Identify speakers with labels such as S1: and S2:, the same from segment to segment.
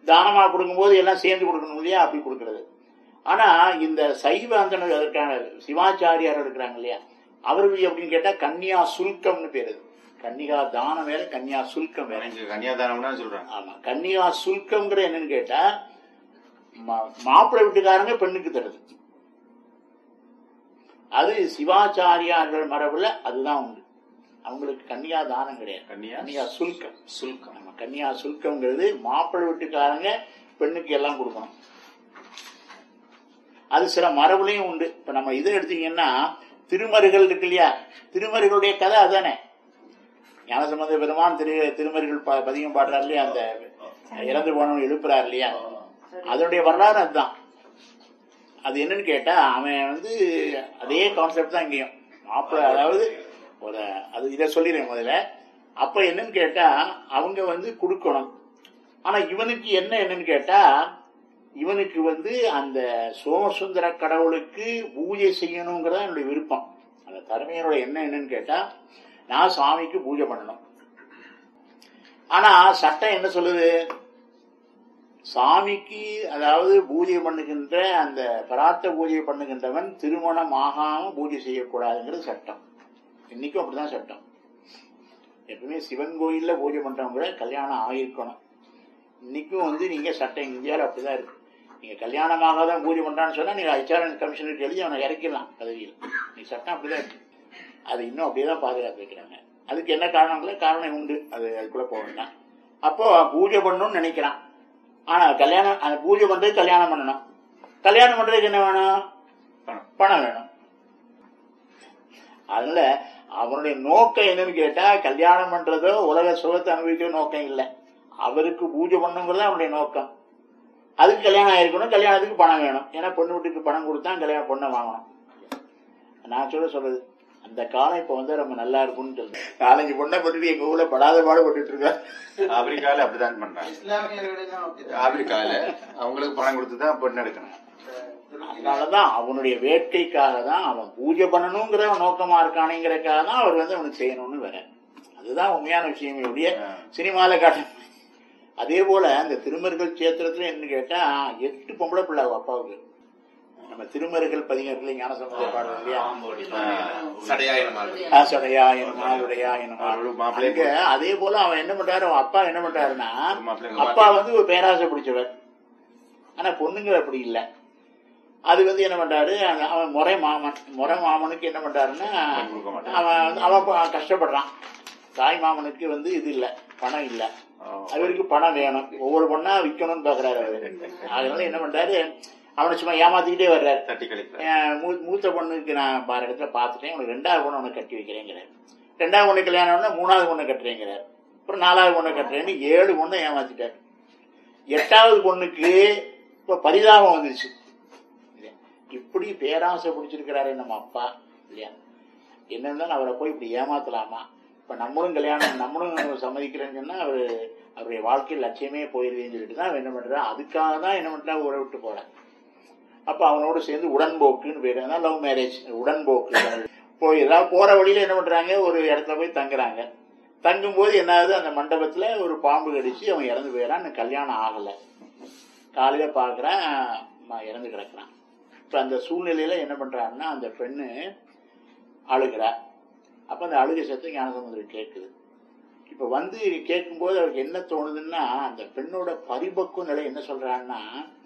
S1: தானமா கொடுக்கும்போது எல்லாம் சேர்ந்து கொடுக்கணும் இல்லையா அப்படி கொடுக்கறது ஆனா இந்த சைவ அந்தனர் அதற்கான சிவாச்சாரியார் இருக்கிறாங்க இல்லையா அவர்கள் அப்படின்னு கேட்டா கன்னியா சுல்கம்னு பேரு கன்னிகா தானம் வேற கன்னியா சுல்கம் வேற
S2: எனக்கு கன்னியாதானம்னா சொல்றாங்க
S1: ஆமா கன்னியா சுல்கம்ங்கிற என்னன்னு கேட்டா மா- மாப்பிள்ளை வீட்டுக்காரங்க பெண்ணுக்கு தருது அது சிவாச்சாரியார்கள் மரபுல அதுதான் உண்டு அவங்களுக்கு கன்னியா தானம் கிடையாது
S2: கன்னியா
S1: கன்னியா சுல்கம்
S2: சுல்கம்
S1: நம்ம கன்னியா சுல்கம்ங்கிறது மாப்பிள்ளை வீட்டுக்காரங்க பெண்ணுக்கு எல்லாம் கொடுக்கணும் அது சில மரபுலையும் உண்டு இப்ப நம்ம இதை எடுத்தீங்கன்னா திருமருகள் இருக்கு இல்லையா திருமருகளுடைய கதை அதானே ஞானசம்பந்த பெருமான் திரு திருமருகள் ப- பதிகம் பாடுறாரு இல்லையா அந்த இறந்து போனவன் எழுப்புறாரு இல்லையா அதனுடைய வரலாறு அதுதான் அது என்னன்னு கேட்டா அவன் வந்து அதே கான்செப்ட் தான் இங்கேயும் மாப்பிள்ளை அதாவது ஒரு அது இதை சொல்லிடுறேன் முதல்ல அப்ப என்னன்னு கேட்டா அவங்க வந்து கொடுக்கணும் ஆனா இவனுக்கு என்ன என்னன்னு கேட்டா இவனுக்கு வந்து அந்த சோமசுந்தர கடவுளுக்கு பூஜை செய்யணுங்கிறதா என்னுடைய விருப்பம் அந்த தருமையனோட என்ன என்னன்னு கேட்டா நான் சாமிக்கு பூஜை பண்ணணும் ஆனா சட்டம் என்ன சொல்லுது சாமிக்கு அதாவது பூஜை பண்ணுகின்ற அந்த பராத்த பூஜை பண்ணுகின்றவன் திருமணம் ஆகாம பூஜை செய்யக்கூடாதுங்கிறது சட்டம் இன்னைக்கும் அப்படிதான் சட்டம் எப்பவுமே சிவன் கோயில்ல பூஜை பண்றவங்க கூட கல்யாணம் ஆகியிருக்கணும் இன்னைக்கும் வந்து நீங்க சட்டம் இந்தியாவில் அப்படிதான் இருக்கு நீங்க கல்யாணமாக தான் பூஜை பண்றான்னு சொன்னா நீங்க ஹெச்ஆர்என் கமிஷனருக்கு எழுதி அவனை இறக்கிடலாம் பதவியில் நீ சட்டம் அப்படிதான் இருக்கு அது இன்னும் அப்படியே தான் பாதுகாத்து வைக்கிறாங்க அதுக்கு என்ன காரணங்களோ காரணம் உண்டு அது அதுக்குள்ள போக வேண்டாம் அப்போ பூஜை பண்ணணும்னு நினைக்கிறான் ஆனா கல்யாணம் அந்த பூஜை பண்றதுக்கு கல்யாணம் பண்ணணும் கல்யாணம் பண்றதுக்கு என்ன வேணும்
S2: பணம்.
S1: பணம் வேணும் அதனால அவனுடைய நோக்கம் என்னன்னு கேட்டா கல்யாணம் பண்றதோ உலக சுகத்தை அனுபவிக்கிற நோக்கம் இல்லை அவருக்கு பூஜை பண்ணுங்கிறது அவனுடைய நோக்கம் அதுக்கு கல்யாணம் ஆயிருக்கணும் கல்யாணத்துக்கு பணம் வேணும் ஏன்னா பொண்ணு வீட்டுக்கு பணம் கொடுத்தா கல்யாணம் பொண்ணை வாங்கணும் நான் சொல்ல சொல்றது அந்த காலம் இப்ப வந்து ரொம்ப நல்லா இருக்கும்னு சொல்றேன் நாலஞ்சு பொண்ணை பட்டுட்டு எங்க ஊர்ல படாத பாடுபட்டு இருக்கேன்
S2: ஆப்பிரிக்கால அப்படிதான் பண்றாங்க
S3: இஸ்லாமியர்களிடம் அப்படிதான்.
S2: ஆப்பிரிக்கால அவங்களுக்கு பணம் கொடுத்து தான் பொண்ணு எடுக்கணும்
S1: அதனாலதான் அவனுடைய வேட்கைக்காக தான் அவன் பூஜை பண்ணணுங்கிற நோக்கமா இருக்கானேங்கிறதுக்காக தான் அவர் வந்து அவனுக்கு செய்யணும்னு வர அதுதான் உண்மையான விஷயமே ஒழிய
S2: ஆ.
S1: சினிமால காட்ட அதே போல இந்த திருமருகல் சேத்திரத்துல என்ன கேட்டா எட்டு பொம்பளை பிள்ளை அவ அப்பாவுக்கு நம்ம திருமருகல் பதிகத்துல ஞான சம்பந்த பாடல் இல்லையா
S4: சடையாயிரமாக
S1: ஆசடையா என்னமா உடையா என்னமா
S2: அவரு மாப்பிள்ளை
S1: அங்க அதே போல அவன் என்ன பண்றாரு அவன் அப்பா என்ன பண்றாருன்னா
S2: மாப்பிள்ளை
S1: அப்பா வந்து ஒரு பேராசை பிடிச்சவர் ஆனா பொண்ணுங்க அப்படி இல்ல அது வந்து என்ன பண்றாரு அந்த- அவன் முறை மாமன் முறை மாமனுக்கு என்ன பண்றாருன்னா
S2: பணம் கொடுக்க மாட்டான்.
S1: அவன் வந்து அவன் ப- கஷ்டப்படுறான் தாய் மாமனுக்கு வந்து இது இல்ல பணம் இல்ல அவருக்கு பணம் வேணும் ஒவ்வொரு பொண்ணா விக்கணும்னு பாக்குறாரு அவரு அதனால என்ன பண்றாரு அவனை சும்மா ஏமாத்திக்கிட்டே வர்றாரு
S2: தட்டி கழிக்கிறார்
S1: என் மூ- மூத்த பொண்ணுக்கு நான் பாரு இடத்துல பார்த்துட்டேன் உனக்கு ரெண்டாவது பொண்ணு உனக்கு கட்டி வைக்கிறேங்கிறார் ரெண்டாவது பொண்ணு கல்யாணம்னா மூணாவது பொண்ணு கட்டுறேங்கிறார் அப்புறம் நாலாவது பொண்ணு கட்டுறேன்னு ஏழு பொண்ணை ஏமாத்திட்டார் எட்டாவது பொண்ணுக்கு இப்ப பரிதாபம் வந்துருச்சு இல்லையா? இப்படி பேராசை பிடிச்சிருக்கிறாரே நம்ம அப்பா இல்லையா என்ன இருந்தாலும் அவரை போய் இப்படி ஏமாத்தலாமா இப்ப நம்மளும் கல்யாணம் நம்மளும் சம்மதிக்கிறேன்னு சொன்னா அவரு அவருடைய வாழ்க்கை லட்சியமே போயிருதுன்னு சொல்லிட்டு தான் அவன் என்ன பண்றா அதுக்காக தான் என்ன பண்றா ஊரை விட்டு போறேன் அப்ப அவனோட சேர்ந்து உடன்போக்குன்னு பேரு அதான் லவ் மேரேஜ் உடன்போக்கு போய் ஏதாவது போற வழியில என்ன பண்றாங்க ஒரு இடத்துல போய் தங்குறாங்க தங்கும்போது என்ன ஆகுது அந்த மண்டபத்துல ஒரு பாம்பு கடிச்சு அவன் இறந்து போயிடறான் இன்னும் கல்யாணம் ஆகல காலையில பாக்குறான் ம- இறந்து கிடக்குறான் இப்ப அந்த சூழ்நிலையில என்ன பண்றாருன்னா அந்த பெண்ணு அழுகிறா அப்ப அந்த அழுகை சத்தம் ஞானசமுதிரம் கேட்குது இப்ப வந்து கேட்கும்போது அவருக்கு என்ன தோணுதுன்னா அந்த பெண்ணோட பரிபக்குவ நிலை என்ன சொல்றான்னா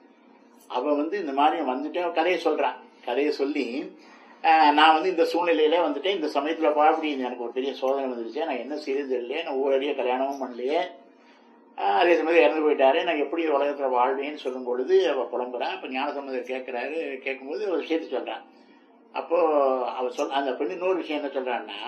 S1: அவ வந்து இந்த மாதிரி வந்துட்டு அவ கதையை சொல்றான் கதையை சொல்லி ஆஹ், நான் வந்து இந்த சூழ்நிலையில வந்துட்டேன் இந்த சமயத்துல பாப்படி எனக்கு ஒரு பெரிய சோதனை வந்துருச்சு நான் என்ன செய்யறது தெரியலையே நான் ஊரடியே கல்யாணமும் பண்ணலையே ஆஹ், அதே சமயத்தில் இறந்து போயிட்டாரு நான் எப்படி உலகத்துல வாழ்வேன்னு சொல்லும் பொழுது அவ புலம்புறா அப்ப ஞானசம்பந்தர் கேட்கிறாரு கேட்கும்போது ஒரு விஷயத்தை சொல்றான் அப்போ அவ சொல் அந்த பெண் இன்னொரு விஷயம் என்ன சொல்றான்னா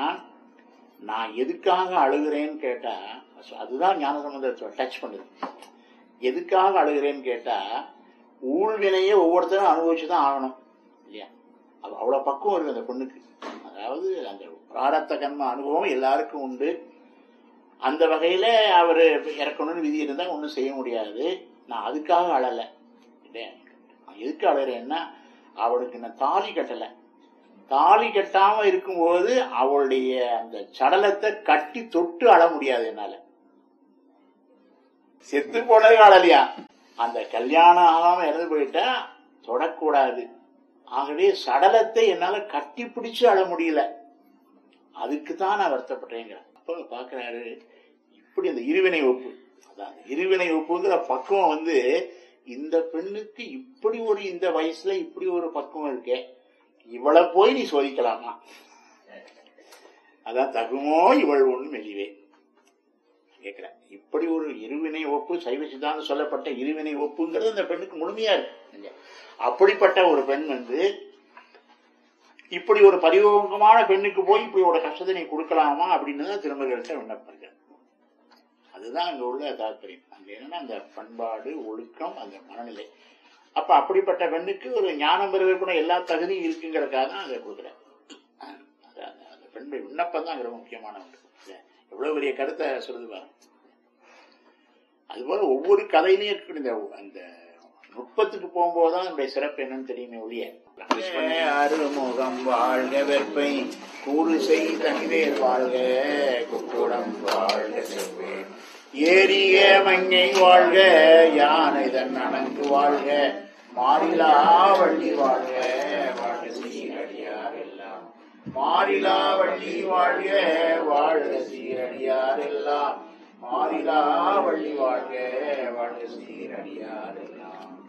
S1: நான் எதுக்காக அழுகிறேன்னு கேட்டா அதுதான் ஞானசம்பந்தத்தை டச் பண்ணுது எதுக்காக அழுகிறேன்னு கேட்டா ஊழ்வினையை ஒவ்வொருத்தரும் அனுபவிச்சுதான் ஆகணும் இல்லையா அவ அவ்வளவு பக்குவம் இருக்கு அந்த பொண்ணுக்கு அதாவது அந்த பிராரத்த கர்ம அனுபவம் எல்லாருக்கும் உண்டு அந்த வகையில அவரு இறக்கணும்னு விதி இருந்தா ஒன்றும் செய்ய முடியாது நான் அதுக்காக அழல இல்லையா நான் எதுக்கு அழறேன்னா அவளுக்கு நான் தாலி கட்டல தாலி கட்டாம இருக்கும்போது அவளுடைய அந்த சடலத்தை கட்டி தொட்டு அழ முடியாது என்னால செத்து போனது அழலையா அந்த கல்யாணம் ஆகாம இறந்து போயிட்டா தொடக்கூடாது ஆகவே சடலத்தை என்னால கட்டி பிடிச்சு அழ முடியல அதுக்கு தான் நான் வருத்தப்படுறேங்க அப்ப பாக்குறாரு இப்படி அந்த இருவினை ஒப்பு அதான் அந்த இருவினை ஒப்புங்கிற பக்குவம் வந்து இந்த பெண்ணுக்கு இப்படி ஒரு இந்த வயசுல இப்படி ஒரு பக்குவம் இருக்கே இவளை போய் நீ சோதிக்கலாமா அதான் தகுமோ இவள் ஒண்ணு மெலிவே கேட்கிறேன் இப்படி ஒரு இருவினை ஒப்பு சைவ சித்தாந்தம் சொல்லப்பட்ட இருவினை ஒப்புங்கிறது அந்த பெண்ணுக்கு முழுமையா இருக்கு அப்படிப்பட்ட ஒரு பெண் வந்து இப்படி ஒரு பரிவோகமான பெண்ணுக்கு போய் இப்படி ஒரு கஷ்டத்தை நீ கொடுக்கலாமா அப்படின்னு தான் திருமகள்கிட்ட விண்ணப்பங்கள் அதுதான் அங்க உள்ள தாற்பயம் அங்க என்னன்னா அந்த பண்பாடு ஒழுக்கம் அந்த மனநிலை அப்ப அப்படிப்பட்ட பெண்ணுக்கு ஒரு ஞானம் பெறுவதற்குள்ள எல்லா தகுதியும் இருக்குங்கிறதுக்காக தான் அதை கொடுக்குறேன் அது அந்த அந்த பெண்ணுடைய விண்ணப்பம் தான் ரொம்ப முக்கியமான ஒன்று எவ்வளவு பெரிய கருத்தை சொல்லுது பாருங்க அதுபோல ஒவ்வொரு கதையிலையும் இருக்கக்கூடிய இந்த அந்த நுட்பத்துக்கு போகும்போது தான் என்னுடைய சிறப்பு என்னன்னு தெரியுமே ஒழிய அருமுகம் வாழ்க வெப்பை கூறு செய் தனிவேல் வாழ்க குக்குடம் வாழ்க செவ்வே ஏரிய மங்கை வாழ்க யானை தன் அணங்கு வாழ்க மாறிலா வள்ளி வாழ்க வாழ்க சீரடியார் எல்லாம் மாறிலா வள்ளி வாழ்க வாழ்க சீரடியார் எல்லாம் மாறிலா வள்ளி வாழ்க வாழ்க சீரடியார் எல்லாம்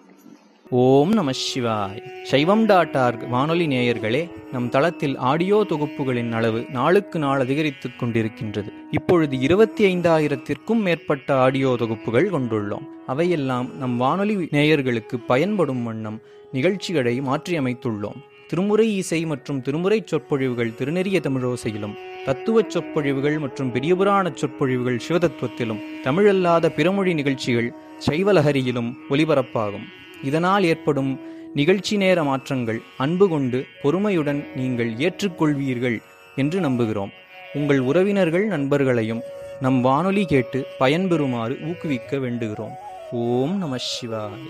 S3: ஓம் நம சிவாய் சைவம் டாட் ஆர்க் வானொலி நேயர்களே நம் தளத்தில் ஆடியோ தொகுப்புகளின் அளவு நாளுக்கு நாள் அதிகரித்துக் கொண்டிருக்கின்றது இப்பொழுது இருபத்தி ஐந்தாயிரத்திற்கும் மேற்பட்ட ஆடியோ தொகுப்புகள் கொண்டுள்ளோம் அவையெல்லாம் நம் வானொலி நேயர்களுக்கு பயன்படும் வண்ணம் நிகழ்ச்சிகளை மாற்றியமைத்துள்ளோம் திருமுறை இசை மற்றும் திருமுறை சொற்பொழிவுகள் திருநெறிய தமிழோசையிலும் தத்துவச் சொற்பொழிவுகள் மற்றும் பெரியபுராண சொற்பொழிவுகள் சிவதத்துவத்திலும் தமிழல்லாத பிறமொழி நிகழ்ச்சிகள் சைவலஹரியிலும் ஒலிபரப்பாகும் இதனால் ஏற்படும் நிகழ்ச்சி நேர மாற்றங்கள் அன்பு கொண்டு பொறுமையுடன் நீங்கள் ஏற்றுக்கொள்வீர்கள் என்று நம்புகிறோம் உங்கள் உறவினர்கள் நண்பர்களையும் நம் வானொலி கேட்டு பயன்பெறுமாறு ஊக்குவிக்க வேண்டுகிறோம் ஓம் நம சிவாய்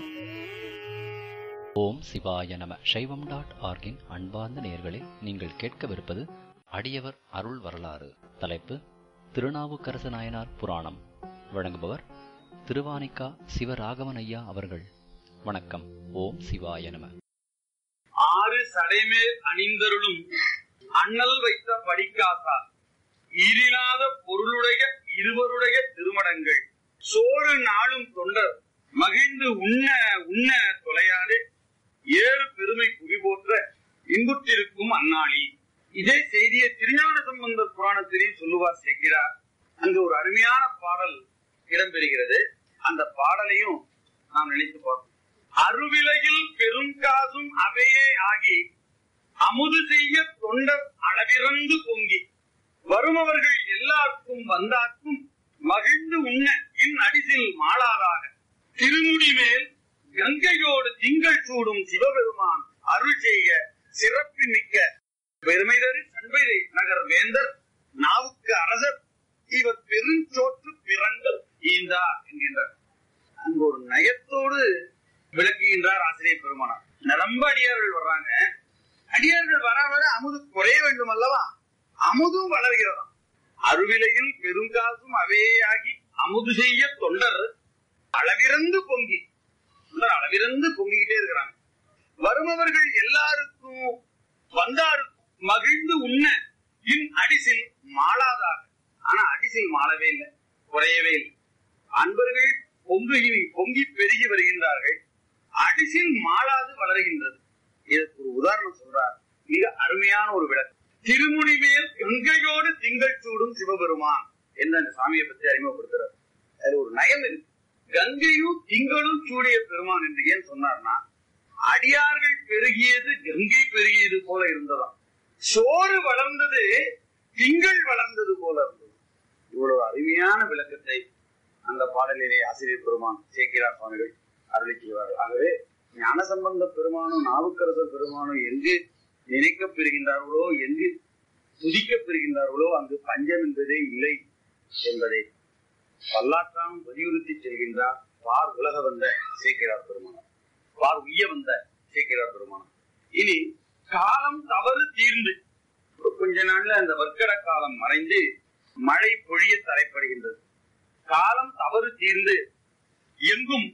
S4: ஓம் சிவாய நம சைவம் டாட் ஆர்கின் அன்பார்ந்த நேயர்களே நீங்கள் கேட்கவிருப்பது அடியவர் அருள் வரலாறு தலைப்பு திருநாவுக்கரசு நாயனார் புராணம் வழங்குபவர் திருவானிக்கா சிவராகவன் ஐயா அவர்கள் வணக்கம் ஓம் சிவாய நம
S5: ஆறு சடைமேல் அணிந்தருளும் அண்ணல் வைத்த படிக்காசால் ஈரிலாத பொருளுடைய இருவருடைய திருமடங்கள் சோறு நாளும் தொண்டர் மகிழ்ந்து உண்ண உண்ண தொலையாதே ஏறு பெருமை குவி போற்ற இன்புற்றிருக்கும் அந்நாளி இதே செய்தியை திருஞான சம்பந்தர் புராணத்திலேயும் சொல்லுவார் சேர்க்கிறார் அங்கு ஒரு அருமையான பாடல் இடம்பெறுகிறது அந்த பாடலையும் நாம் நினைத்து பார்ப்போம் அருவிலையில் பெருங்காசும் அவையே ஆகி அமுது செய்ய தொண்டர் அளவிறந்து பொங்கி வருமவர்கள் எல்லாருக்கும் வந்தாக்கும் மகிழ்ந்து உண்ண இன் அடிசில் மாளாதாக திருமுடி மேல் கங்கையோடு திங்கள் சூடும் சிவபெருமான் அருள் செய்க சிறப்பு மிக்க பெருமைதரு சண்பை நகர் வேந்தர் நாவுக்கு அரசர் இவர் பெருஞ்சோற்று பிறந்தல் ஈந்தார் என்கின்றார் அங்கு ஒரு நயத்தோடு விளக்குகின்றார் ஆசிரியர் பெருமானார் நிரம்ப அடியார்கள் வர்றாங்க அடியார்கள் வர வர அமுது குறைய வேண்டும் அல்லவா அமுதும் வளர்கிறதாம் அருவிலையில் பெருங்காசும் அவையாகி அமுது செய்ய தொண்டர் அளவிறந்து பொங்கி தொண்டர் அளவிறந்து பொங்கிக்கிட்டே இருக்கிறாங்க வருமவர்கள் எல்லாருக்கும் வந்தாருக்கும் மகிழ்ந்து உண்ண இன் அடிசில் மாளாதாக ஆனா அடிசில் மாளவே இல்லை குறையவே இல்லை அன்பர்கள் பொங்கி பொங்கி பெருகி வருகின்றார்கள் அடிசில் மாளாது வளர்கின்றது இதற்கு ஒரு உதாரணம் சொல்றார் மிக அருமையான ஒரு விளக்கம் திருமுனி மேல் கங்கையோடு திங்கள் சூடும் சிவபெருமான் என்று அந்த சாமியை பற்றி அறிமுகப்படுத்துறார் அதுல ஒரு நயம் இருக்கு கங்கையும் திங்களும் சூடிய பெருமான் என்று ஏன் சொன்னார்னா அடியார்கள் பெருகியது கங்கை பெருகியது போல இருந்ததாம் சோறு வளர்ந்தது திங்கள் வளர்ந்தது போல இருந்தது இவ்வளவு அருமையான விளக்கத்தை அந்த பாடலிலே ஆசிரியர் பெருமான் சேக்கிரார் சுவாமிகள் அருளி செய்வார்கள் ஆகவே ஞானசம்பந்த பெருமானும் நாவுக்கரசர் பெருமானும் எங்கு நினைக்கப் பெறுகின்றார்களோ எங்கு துதிக்கப் பெறுகின்றார்களோ அங்கு பஞ்சம் என்பதே இல்லை என்பதை பல்லாற்றாம் வலியுறுத்தி செல்கின்றார் பார் உலக வந்த சேக்கிரார் பெருமானார் பார் உய்ய வந்த சேக்கிரார் பெருமானார் இனி காலம் தவறு தீர்ந்து ஒரு கொஞ்ச நாள்ல அந்த வர்க்கட காலம் மறைந்து மழை பொழிய தரைப்படுகின்றது காலம் தவறு தீர்ந்து எங்கும்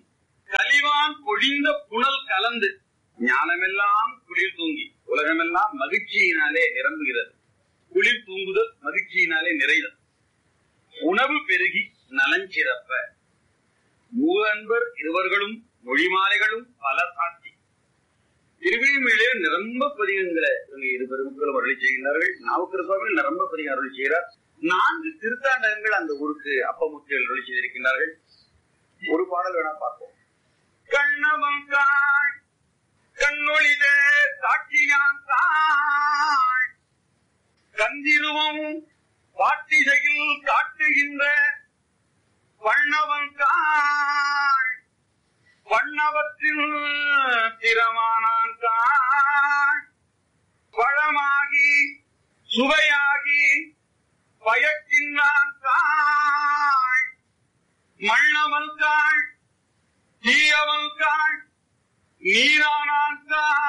S5: கலிவான் பொழிந்த புனல் கலந்து ஞானமெல்லாம் குளிர் தூங்கி உலகமெல்லாம் மகிழ்ச்சியினாலே நிரம்புகிறது குளிர் தூங்குதல் மகிழ்ச்சியினாலே நிறைதல் உணவு பெருகி நலஞ்சிறப்ப மூவன்பர் இருவர்களும் மொழிமாலைகளும் பல சாட்சி திருவிழிமையிலே நிரம்ப பதிகங்களை இவங்க இரு பெருமக்களும் அருளி செய்கின்றார்கள் நாவுக்கர சுவாமி நிரம்ப பதிகம் அருளி செய்கிறார் நான்கு திருத்தாண்டகங்கள் அந்த ஊருக்கு அப்பமுத்திகள் அருளி செய்திருக்கின்றார்கள் ஒரு பாடல் வேணா பார்ப்போம் கண்ணவன் காய் கண்ணொழிதே சாட்சியான் தாய் கந்திருவம் பாட்டிசையில் காட்டுகின்ற வண்ணவன் காய் வண்ணவற்றில் திறமானான் காய் பழமாகி சுவையாகி பயக்கின்றான் காய் மண்ணவன் காய் தீயவன் காய் நீரானான்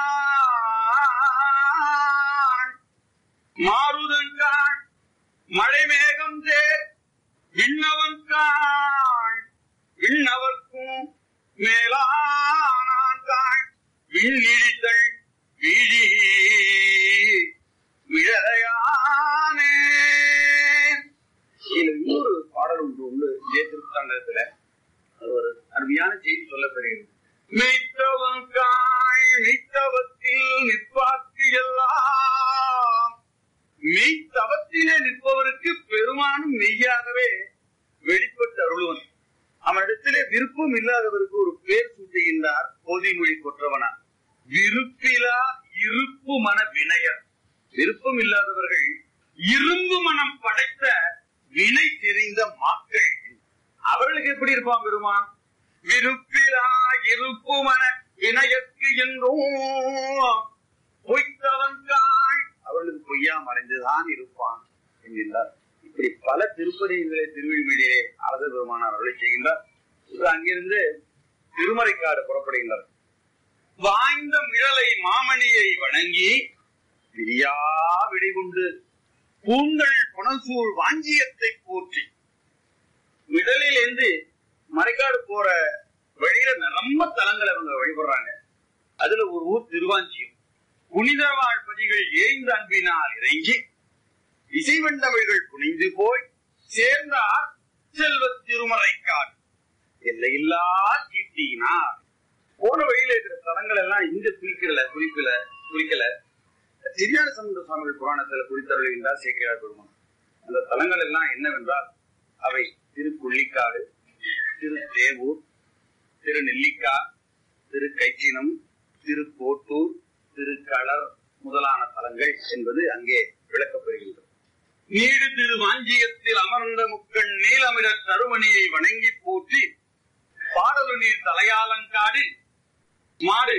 S5: காய் மாறுதன் காய் மழை மேகம் சேர் விண்ணவன் காய் விண்ணவர்க்கும் மேலானான் காய் விண்ணிழித்தள் விழி விழையானே இதுல இன்னொரு பாடல் ஒன்று உண்டு இதே திருத்தாண்டகத்துல அது ஒரு அருமையான செய்தி சொல்லப்படுகிறது மெய்த்தவன் காய் மெய்த்தவத்தில் நிற்பாக்கு எல்லாம் மெய்த்தவத்திலே நிற்பவருக்கு பெருமானும் மெய்யாகவே வெளிப்பட்டு அருளுவன் அவனிடத்திலே விருப்பம் இல்லாதவருக்கு ஒரு பேர் சூட்டுகின்றார் போதிமொழி கொற்றவனா விருப்பிலா இருப்பு மன வினயர் விருப்பம் இல்லாதவர்கள் இரும்பு மனம் படைத்த வினை தெரிந்த மாக்கள் அவர்களுக்கு எப்படி இருப்பான் பெருமான் விருப்பிலா இருப்பு மன வினயற்கு என்றும் பொய்த்தவன் காய் அவர்களுக்கு பொய்யா மறைந்துதான் இருப்பான் என்கின்றார் இப்படி பல திருப்பதிகளை திருவிழிமொழியே அரச பெருமானார் அருளை செய்கின்றார் இவர் அங்கிருந்து திருமறைக்காடு புறப்படுகின்றார் வாய்ந்த மிழலை மாமணியை வணங்கி விரியா விடைகொண்டு பூங்கள் புனசூழ் வாஞ்சியத்தை போற்றி மிடலில் இருந்து மறைக்காடு போற வழியில நிரம்ப தலங்களை அவங்க வழிபடுறாங்க அதுல ஒரு ஊர் திருவாஞ்சியம் புனித வாழ்பதிகள் ஏய்ந்த அன்பினால் இறைஞ்சி இசைவண்டவர்கள் குனிந்து போய் சேர்ந்தார் செல்வ திருமறைக்காடு எல்லையில்லா கீர்த்தியினார் போன வழியில இருக்கிற தலங்கள் எல்லாம் இங்க குறிக்கல குறிக்கல குறிக்கல திருஞான சம்பந்த சுவாமிகள் புராணத்துல குறித்தருள்கின்றார் சேக்கிரார் பெருமான் அந்த தலங்கள் எல்லாம் என்னவென்றால் அவை திருக்குள்ளிக்காடு திரு தேவூர் திரு நெல்லிக்கா திரு கைச்சினம் திரு கோட்டூர் திரு களர் முதலான தலங்கள் என்பது அங்கே விளக்கப்படுகின்றது நீடு திரு வாஞ்சியத்தில் அமர்ந்த முக்கண் நீலமிர தருமணியை வணங்கி போற்றி பாடலு நீர் தலையாலங்காடு மாடு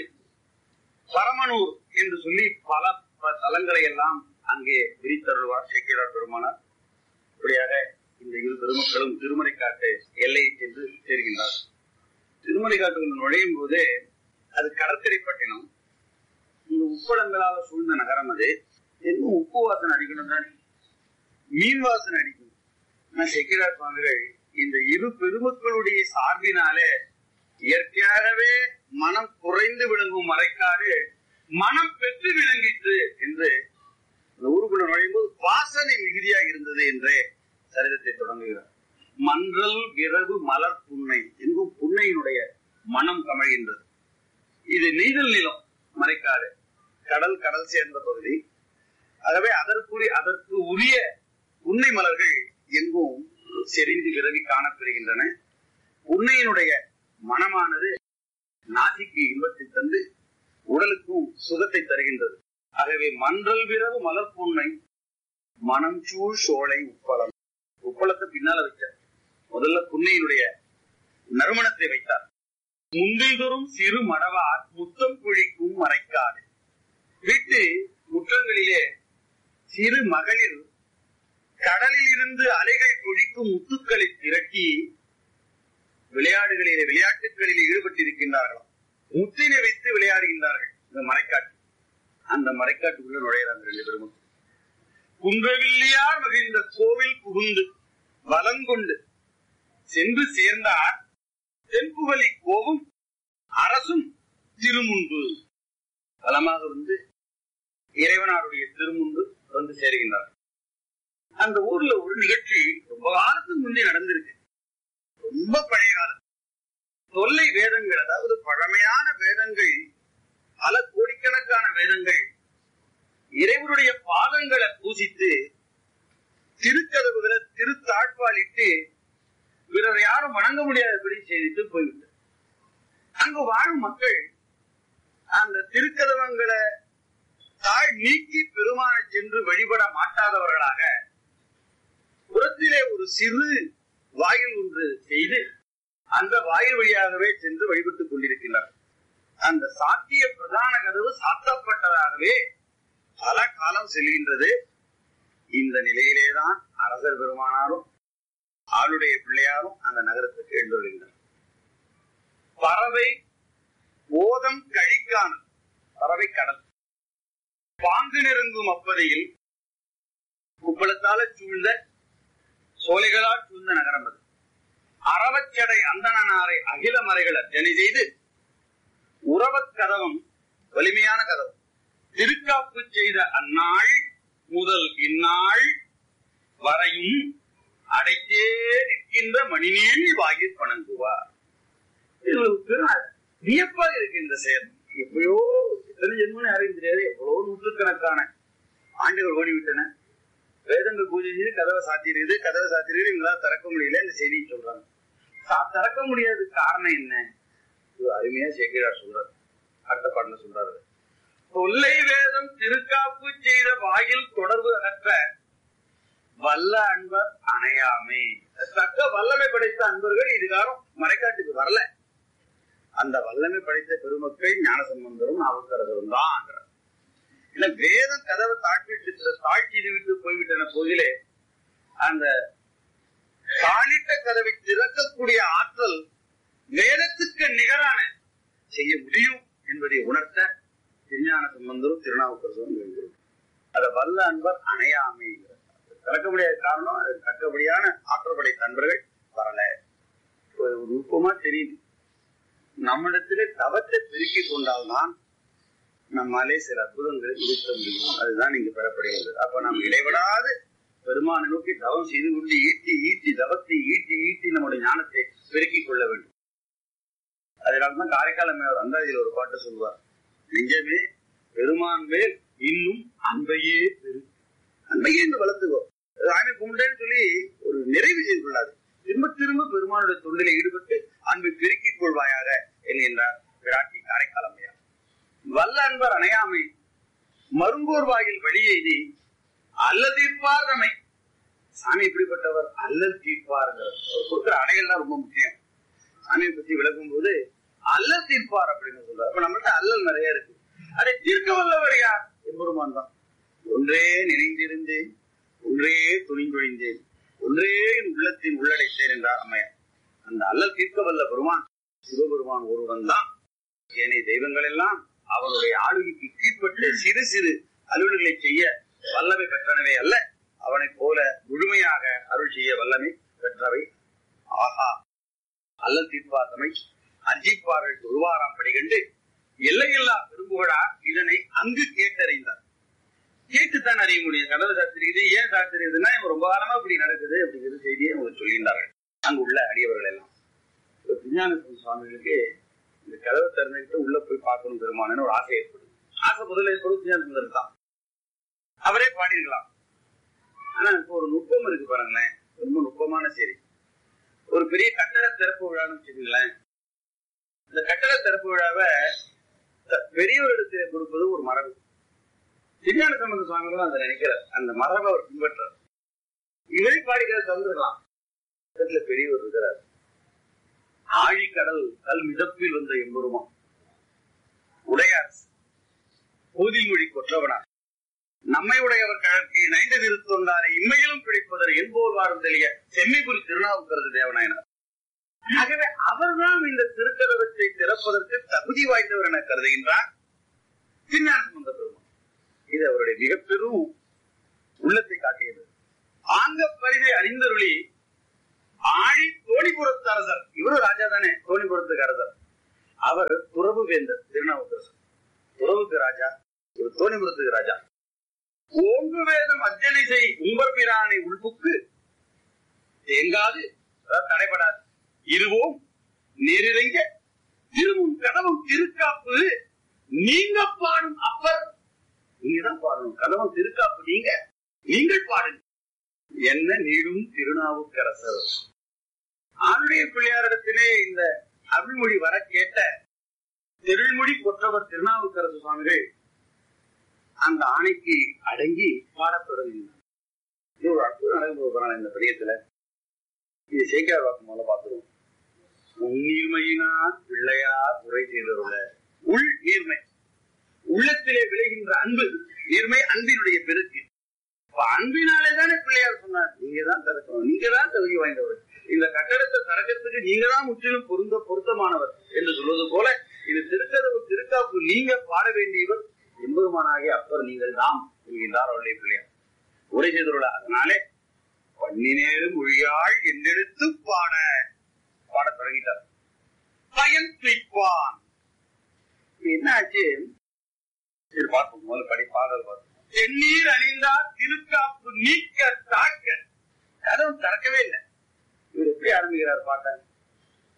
S5: பரமனூர் என்று சொல்லி பல பல தலங்களை எல்லாம் அங்கே விரித்தருள்வார் சேக்கிரார் பெருமானார் இப்படியாக இந்த இரு பெருமக்களும் திருமறைக்காட்டு எல்லையை சென்று சேர்கின்றார் திருமலைக்காட்டுக்குள் நுழையும் போதே அது கடற்கரை பட்டினம் இந்த உப்பளங்களால சூழ்ந்த நகரம் அது இன்னும் உப்பு வாசனை அடிக்கணும் தானே மீன் வாசனை அடிக்கும் நான் செக்கிரார் சுவாமிகள் இந்த இரு பெருமக்களுடைய சார்பினாலே இயற்கையாகவே மனம் குறைந்து விளங்கும் மறைக்காடு மனம் பெற்று விளங்கிற்று என்று இந்த ஊருக்குள்ள நுழையும் போது வாசனை மிகுதியாக இருந்தது என்றே சரிதத்தை தொடங்குகிறார் மன்றல் விரவு மலர் புன்னை எங்கும் புன்னையினுடைய மனம் கமழ்கின்றது இது நீதல் நிலம் மறைக்காடு கடல் கடல் சேர்ந்த பகுதி ஆகவே அதற்குரிய அதற்கு உரிய உன்னை மலர்கள் எங்கும் செறிந்து விரவி காணப்பெறுகின்றன உன்னையினுடைய மனமானது நாசிக்கு இன்பத்தை தந்து உடலுக்கும் சுகத்தை தருகின்றது ஆகவே மன்றல் விரவு மலர் புன்னை மனம் சூழ் சோலை உப்பளம் உப்பளத்தை பின்னால வச்சார் முதல்ல புன்னையினுடைய நறுமணத்தை வைத்தார் முந்தைதொரும் சிறு மடவார் முத்தம் குழிக்கும் மறைக்காடு வீட்டு முற்றங்களிலே சிறு மகளிர் கடலில் இருந்து அலைகள் கொழிக்கும் முத்துக்களை திரட்டி விளையாடுகளிலே விளையாட்டுகளில் ஈடுபட்டிருக்கின்றார்களாம் முத்தினை வைத்து விளையாடுகின்றார்கள் இந்த மறைக்காட்டு அந்த மறைக்காட்டுக்குள்ள நுழையிறாங்க ரெண்டு பேரும் குன்றவில்லியார் மகிழ்ந்த கோவில் புகுந்து வலங்கொண்டு சென்று சேர்ந்தார் தென்புகலி கோவும் திருமுன்பு பலமாக வந்து இறைவனாருடைய திருமுன்பு வந்து சேருகின்றார் அந்த ஊர்ல ஒரு நிகழ்ச்சி ரொம்ப காலத்துக்கு முன்னே நடந்திருக்கு ரொம்ப பழைய காலம் தொல்லை வேதங்கள் அதாவது பழமையான வேதங்கள் பல கோடிக்கணக்கான வேதங்கள் இறைவனுடைய பாதங்களை பூசித்து திருக்கதவுகளை திருத்தாழ்பாலிட்டு பிறர் யாரும் வணங்க முடியாதபடி செய்துட்டு போய்விட்டது அங்கு வாழும் மக்கள் அந்த திருக்கதவங்களை தாழ் நீக்கி பெருமான சென்று வழிபட மாட்டாதவர்களாக புறத்திலே ஒரு சிறு வாயில் ஒன்று செய்து அந்த வாயில் வழியாகவே சென்று வழிபட்டுக் கொண்டிருக்கிறார் அந்த சாத்திய பிரதான கதவு சாத்தப்பட்டதாகவே பல காலம் செல்கின்றது இந்த நிலையிலேதான் அரசர் பெருமானாரும் ஆளுடைய பிள்ளையாரும் அந்த நகரத்துக்கு எழுந்துள்ளார் பறவை ஓதம் கழிக்கானல் பறவை கடல் பாங்கு நெருங்கும் அப்பதையில் குப்பளத்தால சூழ்ந்த சோலைகளால் சூழ்ந்த நகரம் அது அறவச்சடை அந்தணனாரை அகில மறைகள் அர்ச்சனை செய்து உறவக் கதவம் வலிமையான கதவம் திருக்காப்பு செய்த அந்நாள் முதல் இந்நாள் வரையும் அடைத்தே நிற்கின்ற மணிநீள் வாயில் பணங்குவார் இது ஒரு பெரும் வியப்பாக இருக்கு இந்த செயல் எப்பயோ எத்தனை ஜென்மன்னு யாரையும் தெரியாது எவ்வளவு நூற்றுக்கணக்கான ஆண்டுகள் ஓடிவிட்டன வேதங்கள் பூஜை செய்து கதவை சாத்திருக்குது கதவை சாத்திருக்குது இவங்களால திறக்க முடியல இந்த செய்தியை சொல்றாங்க சா- திறக்க முடியாத காரணம் என்ன இது அருமையா சேக்கிரார் சொல்றாரு அடுத்த பாடல சொல்றாரு தொல்லை வேதம் திருக்காப்பு செய்த வாயில் தொடர்பு அகற்ற வல்ல அன்பர் அணையாமே தக்க வல்லமை படைத்த அன்பர்கள் இதுகாரம் மறைக்காட்டுக்கு வரல அந்த வல்லமை படைத்த பெருமக்கள் ஞான சம்பந்தரும் நாவுக்கரசரும் தான் இல்ல வேதம் கதவை தாழ்த்திட்டு தாழ்த்தி விட்டு போய்விட்டன போதிலே அந்த தாளிட்ட கதவை திறக்கக்கூடிய ஆற்றல் வேதத்துக்கு நிகரான செய்ய முடியும் என்பதை உணர்த்த திருஞான சம்பந்தரும் திருநாவுக்கரசரும் வேண்டும் அத வல்ல அன்பர் அணையாமை திறக்க முடியாத காரணம் அது தக்கபடியான ஆற்றல் படைத்த அன்பர்கள் வரல ஒரு நுட்பமா தெரியுது நம்மிடத்திலே தவத்தை பெருக்கிக் கொண்டால்தான் நம்மாலே சில அற்புதங்களை நிறுத்த முடியும் அதுதான் இங்கு பெறப்படுகிறது அப்ப நாம் இடைவிடாது பெருமானை நோக்கி தவம் செய்து கொண்டு ஈட்டி ஈட்டி தவத்தை ஈட்டி ஈட்டி நம்முடைய ஞானத்தை பெருக்கிக் கொள்ள வேண்டும் அதனால்தான் காரைக்கால் அம்மையார் அந்தாதியில் ஒரு பாட்டு சொல்வார் நெஞ்சமே பெருமான் மேல் இன்னும் அன்பையே பெரு அன்பையே இந்த வளர்த்துக்கோ சாமி கும்பிட்டேன்னு சொல்லி ஒரு நிறைவு செய்து கொள்ளாது திரும்ப திரும்ப பெருமானுடைய தொண்டில் ஈடுபட்டு அன்பை பெருக்கிக் கொள்வாயாக என்கின்றார் விராட்டி காரைக்கால் அம்மையார் வல்ல அன்பர் அணையாமை மருங்கோர் வாயில் வெளியெய்தி அல்லல் தீர்ப்பார் நம்மை சாமி இப்படிப்பட்டவர் அல்லல் தீர்ப்பாருங்கிறார் அவர் கொடுக்கிற அடையெல்லாம் ரொம்ப முக்கியம் சாமியை பத்தி விளக்கும் போது அல்லல் தீர்ப்பார் அப்படின்னு சொல்றாரு அப்ப நம்மள்ட்ட அல்லல் நிறைய இருக்கு அதை தீர்க்க வல்லவர் யார் எம்பெருமான் தான் ஒன்றே நினைந்திருந்தேன் ஒன்றே துணிந்தொழிந்தேன் ஒன்றே என் உள்ளத்தின் உள்ளடைத்தேன் என்றார் அம்மையார் அந்த அல்லல் தீர்க்க வல்ல பெருமான் சிவபெருமான் ஒருவன் தான் ஏனைய தெய்வங்கள் எல்லாம் அவனுடைய ஆளுகைக்கு கீழ்ப்பட்டு சிறு சிறு அலுவல்களை செய்ய வல்லமை பெற்றனவே அல்ல அவனைப் போல முழுமையாக அருள் செய்ய வல்லமை பெற்றவை ஆஹா அல்லல் தீர்ப்பாத்தமை அஞ்சிப்பார்கள் ஒருவாராம் படிகண்டு எல்லையில்லா பெரும்புகழா இதனை அங்கு கேட்டறிந்தார் கேட்டுத்தான் அறிய முடியும் கதவு சாத்திரிக்குது ஏன் சாத்திரிக்குதுன்னா இவன் ரொம்ப காலமா இப்படி நடக்குது அப்படிங்கிற செய்தியை அவங்க சொல்லியிருந்தார்கள் அங்கு உள்ள அடியவர்கள் எல்லாம் இப்ப விஞ்ஞான சுவாமிகளுக்கு இந்த கதவை திறந்துக்கிட்டு உள்ள போய் பார்க்கணும் பெருமானு ஒரு ஆசை ஏற்படுது ஆசை முதல்ல ஏற்படும் விஞ்ஞான சுந்தர் தான் அவரே பாடிருக்கலாம் ஆனா இப்போ ஒரு நுட்பம் இருக்கு பாருங்களேன் ரொம்ப நுட்பமான செய்தி ஒரு பெரிய கட்டட திறப்பு விழான்னு வச்சுக்கோங்களேன் இந்த கட்டட திறப்பு விழாவை த- பெரியவரிடத்துல கொடுப்பது ஒரு மரபு திருஞான சம்பந்த சுவாமிகளும் அதை நினைக்கிறார் அந்த மரபை அவர் பின்பற்றார் இவரே பாடிக்கிற தந்துடலாம் பக்கத்துல பெரியவர் இருக்கிறார் ஆழிக்கடல் கல் மிதப்பில் வந்த எம்பெருமான் உடையார் மொழி கொற்றவனார் நம்மை உடையவர் கழற்கு நைந்து திருத்தொண்டாரை இம்மையிலும் பிடிப்பதற்கு என்போர் வாரும் தெளிய செம்மிபுரி திருநாவுக்கரசு தேவநாயனார் ஆகவே அவர்தான் இந்த திருக்கதவத்தை திறப்பதற்கு தகுதி வாய்ந்தவர் என கருதுகின்றார் திருஞான சம்பந்த பெருமான் இது அவருடைய மிக பெரும் உள்ளத்தை காட்டியது ஆங்க பரிதை அறிந்தருளி ஆழி தோணிபுரத்து அரசர் இவரும் ராஜா தானே தோணிபுரத்துக்கு அரசர் அவர் துறவு வேந்தர் திருநாவுக்கரசர் துறவுக்கு ராஜா இவர் தோணிபுரத்துக்கு ராஜா ஓங்கு வேதம் அர்ச்சனை செய் உம்பர் பிரானை உள்புக்கு தேங்காது அதாவது தடைபடாது இருவோம் நேரிறங்க திருமும் கதவும் திருக்காப்பு நீங்க பாடும் அப்பர் நீங்க தான் பாடணும் கதவும் திருக்காப்பு நீங்க நீங்கள் பாடுங்க என்ன நீடும் திருநாவுக்கரசர் ஆளுடைய பிள்ளையாரிடத்திலே இந்த அருள்மொழி வர கேட்ட திருள்மொழி கொற்றவர் திருநாவுக்கரசு சுவாமிகள் அந்த ஆணைக்கு அடங்கி பாடத் தொடங்கினார் இது ஒரு அற்புத நடந்து இந்த பிரியத்துல இது சேக்கியார் வாக்கு முதல்ல பார்த்துருவோம் உன்னீர்மையினார் பிள்ளையார் உரை செய்தருள உள் நீர்மை உள்ளத்திலே விளைகின்ற அன்பு நீர்மை அன்பினுடைய பெருக்கு அப்ப அன்பினாலே தானே பிள்ளையார் சொன்னார் நீங்க தான் திறக்கணும் நீங்க தான் தகுதி வாய்ந்தவர் இந்த கட்டடத்தை திறக்கிறதுக்கு நீங்க தான் முற்றிலும் பொருந்த பொருத்தமானவர் என்று சொல்வது போல இது திருக்கதவு திருக்காப்பு நீங்க பாட வேண்டியவர் எம்பெருமானாகிய அப்பர் நீங்கள் தாம் என்கின்றார் அவருடைய பிள்ளையார் உரை செய்துள்ள அதனாலே பன்னினேரும் மொழியாள் என்றெடுத்து பாட பாடத் தொடங்கிட்டார் பயன் துய்ப்பான் இப்ப என்ன ஆச்சு சரி பார்ப்போம் முதல்ல படி பாடல் பார்ப்போம் தென்னீர் அணிந்தார் திருக்காப்பு நீக்க தாக்க கதவு திறக்கவே இல்லை இவர் எப்படி ஆரம்பிக்கிறார் பாட்ட